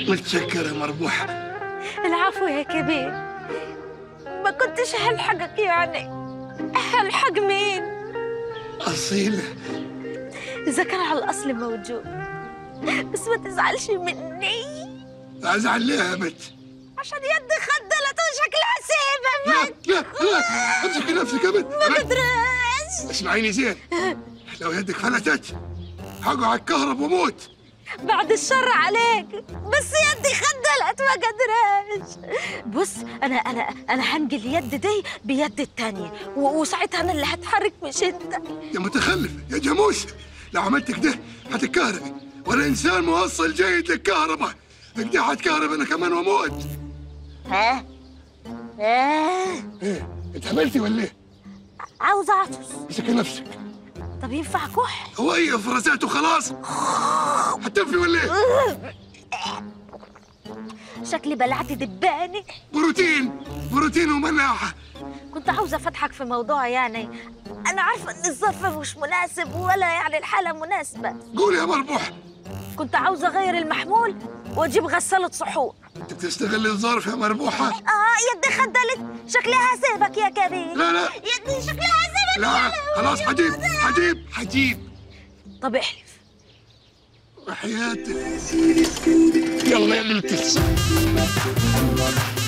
متشكر يا مربوحة العفو يا كبير ما كنتش هلحقك يعني هلحق مين أصيلة إذا كان على الأصل موجود بس ما تزعلش مني أزعل ليه يا بنت عشان يدي خدلت وشكلها سيبة لا لا لا امسكي نفسك يا بنت ما قدرش اسمعيني زين لو يدك فلتت هقعد كهرب وموت بعد الشر عليك بس يدي خدلت ما قدرش بص انا انا انا هنقل اليد دي بيد التانية و- وساعتها انا اللي هتحرك مش انت يا متخلف يا جاموس لو عملت كده هتتكهربي وانا انسان موصل جيد للكهرباء كده هتكهرب انا كمان واموت ها ها ايه اتهبلتي ولا ايه؟ عاوز اعطس امسكي نفسك طب ينفع كح هو ايه فرزات وخلاص هتنفي ولا ايه؟ شكلي بلعت دباني بروتين بروتين وملاحه كنت عاوزة أفتحك في موضوع يعني أنا عارفة إن الظرف مش مناسب ولا يعني الحالة مناسبة قولي يا مربوح كنت عاوزة أغير المحمول وأجيب غسالة صحون انت بتستغل الظرف يا مربوحه آه يدي خدلت شكلها هسيبك يا كبير لا لا يدي شكلها هسيبك لا خلاص حجيب حجيب حجيب طب احلف وحياتك يلا يا بنت الص-